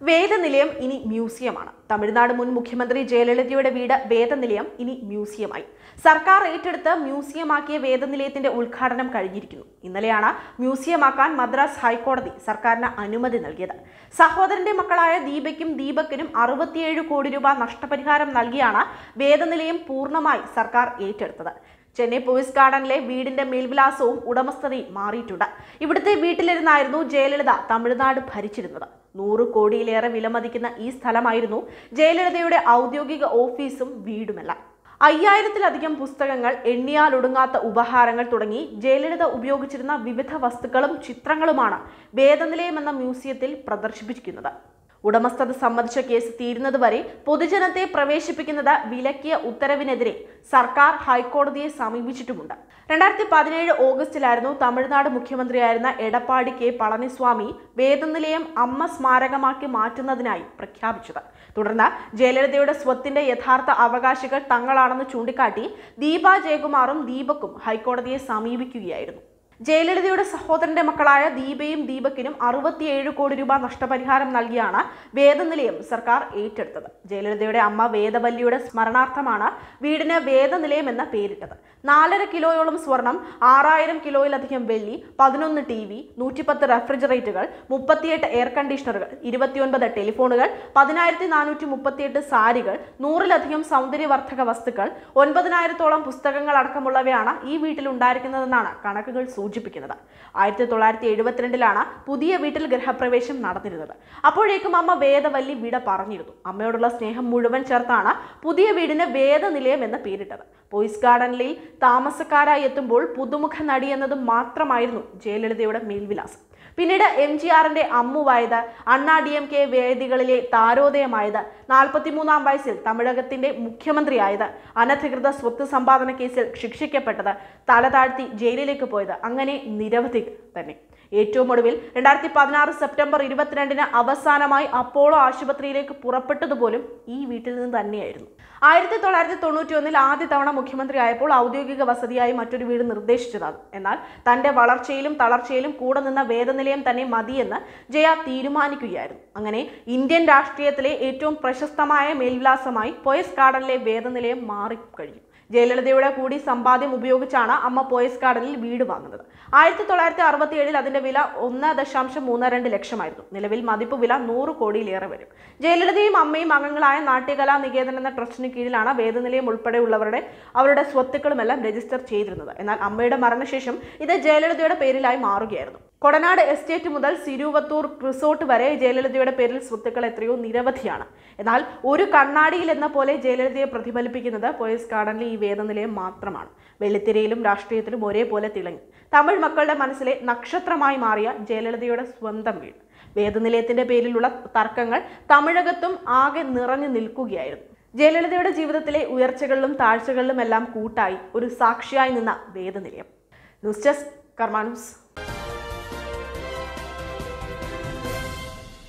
വേദനിലയം ഇനി മ്യൂസിയമാണ് തമിഴ്നാട് മുൻ മുഖ്യമന്ത്രി ജയലളിതയുടെ വീട് വേദനിലയം ഇനി മ്യൂസിയമായി സർക്കാർ ഏറ്റെടുത്ത് മ്യൂസിയമാക്കിയ വേദനിലയത്തിന്റെ ഉദ്ഘാടനം കഴിഞ്ഞിരിക്കുന്നു ഇന്നലെയാണ് മ്യൂസിയമാക്കാൻ മദ്രാസ് ഹൈക്കോടതി സർക്കാരിന് അനുമതി നൽകിയത് സഹോദരന്റെ മക്കളായ ദീപയ്ക്കും ദീപക്കിനും അറുപത്തിയേഴ് കോടി രൂപ നഷ്ടപരിഹാരം നൽകിയാണ് വേദനിലയം പൂർണ്ണമായി സർക്കാർ ഏറ്റെടുത്തത് ചെന്നൈ പോലീസ് ഗാർഡനിലെ വീടിന്റെ മേൽവിലാസവും ഉടമസ്ഥതയും മാറിയിട്ടുണ്ട് ഇവിടുത്തെ വീട്ടിലിരുന്നായിരുന്നു ജയലളിത തമിഴ്നാട് ഭരിച്ചിരുന്നത് നൂറ് കോടിയിലേറെ വിലമതിക്കുന്ന ഈ സ്ഥലമായിരുന്നു ജയലളിതയുടെ ഔദ്യോഗിക ഓഫീസും വീടുമെല്ലാം അയ്യായിരത്തിലധികം പുസ്തകങ്ങൾ എണ്ണിയാലൊടുങ്ങാത്ത ഉപഹാരങ്ങൾ തുടങ്ങി ജയലളിത ഉപയോഗിച്ചിരുന്ന വിവിധ വസ്തുക്കളും ചിത്രങ്ങളുമാണ് വേദനിലയം എന്ന മ്യൂസിയത്തിൽ പ്രദർശിപ്പിച്ചിരിക്കുന്നത് ഉടമസ്ഥത സംബന്ധിച്ച കേസ് തീരുന്നതുവരെ പൊതുജനത്തെ പ്രവേശിപ്പിക്കുന്നത് വിലക്കിയ ഉത്തരവിനെതിരെ സർക്കാർ ഹൈക്കോടതിയെ സമീപിച്ചിട്ടുമുണ്ട് രണ്ടായിരത്തി പതിനേഴ് ഓഗസ്റ്റിലായിരുന്നു തമിഴ്നാട് മുഖ്യമന്ത്രിയായിരുന്ന എടപ്പാടി കെ പളനിസ്വാമി വേദനിലയം അമ്മ സ്മാരകമാക്കി മാറ്റുന്നതിനായി പ്രഖ്യാപിച്ചത് തുടർന്ന് ജയലളിതയുടെ സ്വത്തിന്റെ യഥാർത്ഥ അവകാശികൾ തങ്ങളാണെന്ന് ചൂണ്ടിക്കാട്ടി ദീപ ജയകുമാറും ദീപക്കും ഹൈക്കോടതിയെ സമീപിക്കുകയായിരുന്നു ജയലളിതയുടെ സഹോദരന്റെ മക്കളായ ദീപയും ദീപക്കിനും അറുപത്തിയേഴ് കോടി രൂപ നഷ്ടപരിഹാരം നൽകിയാണ് വേദനിലയം സർക്കാർ ഏറ്റെടുത്തത് ജയലളിതയുടെ അമ്മ വേദവല്ലിയുടെ സ്മരണാർത്ഥമാണ് വീടിന് വേദനിലയം എന്ന പേരിട്ടത് നാലര കിലോയോളം സ്വർണം ആറായിരം കിലോയിലധികം വെള്ളി പതിനൊന്ന് ടി വി നൂറ്റിപ്പത്ത് റെഫ്രിജറേറ്ററുകൾ മുപ്പത്തിയെട്ട് എയർ കണ്ടീഷണറുകൾ ഇരുപത്തിയൊൻപത് ടെലിഫോണുകൾ പതിനായിരത്തി നാനൂറ്റി മുപ്പത്തിയെട്ട് സാരികൾ നൂറിലധികം സൗന്ദര്യവർദ്ധക വസ്തുക്കൾ ഒൻപതിനായിരത്തോളം പുസ്തകങ്ങൾ അടക്കമുള്ളവയാണ് ഈ വീട്ടിൽ ഉണ്ടായിരിക്കുന്നതെന്നാണ് കണക്കുകൾ സൂചിപ്പിക്കുന്നത് ആയിരത്തി തൊള്ളായിരത്തി എഴുപത്തിരണ്ടിലാണ് പുതിയ വീട്ടിൽ ഗൃഹപ്രവേശം നടന്നിരുന്നത് അപ്പോഴേക്കും അമ്മ വേദവല്ലി വിട പറഞ്ഞിരുന്നു അമ്മയോടുള്ള സ്നേഹം മുഴുവൻ ചേർത്താണ് പുതിയ വീടിന് വേദനിലയം എന്ന് പേരിട്ടത് പോയിസ് ഗാർഡനിൽ താമസക്കാരായി എത്തുമ്പോൾ പുതുമുഖ നടി എന്നത് മാത്രമായിരുന്നു ജയലളിതയുടെ മേൽവിലാസം പിന്നീട് എം ജി ആറിന്റെ അമ്മുവായത് അണ്ണാ ഡി എം കെ വേദികളിലെ താരോദയമായത് നാൽപ്പത്തിമൂന്നാം വയസ്സിൽ തമിഴകത്തിന്റെ മുഖ്യമന്ത്രിയായത് അനധികൃത സ്വത്ത് സമ്പാദന കേസിൽ ശിക്ഷിക്കപ്പെട്ടത് തല താഴ്ത്തി ജയിലിലേക്ക് പോയത് അങ്ങനെ നിരവധി തന്നെ ഏറ്റവും ഒടുവിൽ രണ്ടായിരത്തി പതിനാറ് സെപ്റ്റംബർ ഇരുപത്തിരണ്ടിന് അവസാനമായി അപ്പോളോ ആശുപത്രിയിലേക്ക് പുറപ്പെട്ടതുപോലും ഈ വീട്ടിൽ നിന്ന് തന്നെയായിരുന്നു ആയിരത്തി തൊള്ളായിരത്തി തൊണ്ണൂറ്റി ഒന്നിൽ ആദ്യ തവണ മുഖ്യമന്ത്രിയായപ്പോൾ ഔദ്യോഗിക വസതിയായി മറ്റൊരു വീട് നിർദ്ദേശിച്ചതാണ് എന്നാൽ തന്റെ വളർച്ചയിലും തളർച്ചയിലും കൂടെ നിന്ന വേദനിലയം തന്നെ മതിയെന്ന് ജയ തീരുമാനിക്കുകയായിരുന്നു അങ്ങനെ ഇന്ത്യൻ രാഷ്ട്രീയത്തിലെ ഏറ്റവും പ്രശസ്തമായ മേൽവിലാസമായി പോയസ് ഗാർഡനിലെ വേദനിലയം മാറിക്കഴിഞ്ഞു ജയലളിതയുടെ കൂടി സമ്പാദ്യം ഉപയോഗിച്ചാണ് അമ്മ പോയസ് ഗാർഡനിൽ വീട് വാങ്ങുന്നത് ആയിരത്തി തൊള്ളായിരത്തി അറുപത്തി ഏഴിൽ അതിന്റെ വില ഒന്ന് ദശാംശം മൂന്ന് രണ്ട് ലക്ഷമായിരുന്നു നിലവിൽ മതിപ്പ് വില നൂറ് കോടിയിലേറെ വരും ജയലളിതയും അമ്മയും അംഗങ്ങളായ നാട്യകലാ നികേതൻ എന്ന ട്രസ്റ്റിന് കീഴിലാണ് വേദനിലയം ഉൾപ്പെടെയുള്ളവരുടെ അവരുടെ സ്വത്തുക്കളുമെല്ലാം രജിസ്റ്റർ ചെയ്തിരുന്നത് എന്നാൽ അമ്മയുടെ മരണശേഷം ഇത് ജയലളിതയുടെ പേരിലായി മാറുകയായിരുന്നു കൊടനാട് എസ്റ്റേറ്റ് മുതൽ സിരുവത്തൂർ റിസോർട്ട് വരെ ജയലളിതയുടെ പേരിൽ സ്വത്തുക്കൾ എത്രയോ നിരവധിയാണ് എന്നാൽ ഒരു കണ്ണാടിയിൽ എന്ന പോലെ ജയലളിതയെ പ്രതിഫലിപ്പിക്കുന്നത് പോയസ് ഗാർഡനിലെ ഈ വേദനിലയം മാത്രമാണ് വെള്ളിത്തിരയിലും രാഷ്ട്രീയത്തിലും ഒരേപോലെ തിളങ്ങി തമിഴ് മക്കളുടെ മനസ്സിലെ നക്ഷത്രമായി മാറിയ ജയലളിതയുടെ സ്വന്തം വീട് വേദനിലയത്തിന്റെ പേരിലുള്ള തർക്കങ്ങൾ തമിഴകത്തും ആകെ നിറഞ്ഞു നിൽക്കുകയായിരുന്നു ജയലളിതയുടെ ജീവിതത്തിലെ ഉയർച്ചകളിലും താഴ്ചകളിലും എല്ലാം കൂട്ടായി ഒരു സാക്ഷിയായി നിന്ന വേദനിലയം ന്യൂസ് ഡെസ്ക് കർമാനൂസ്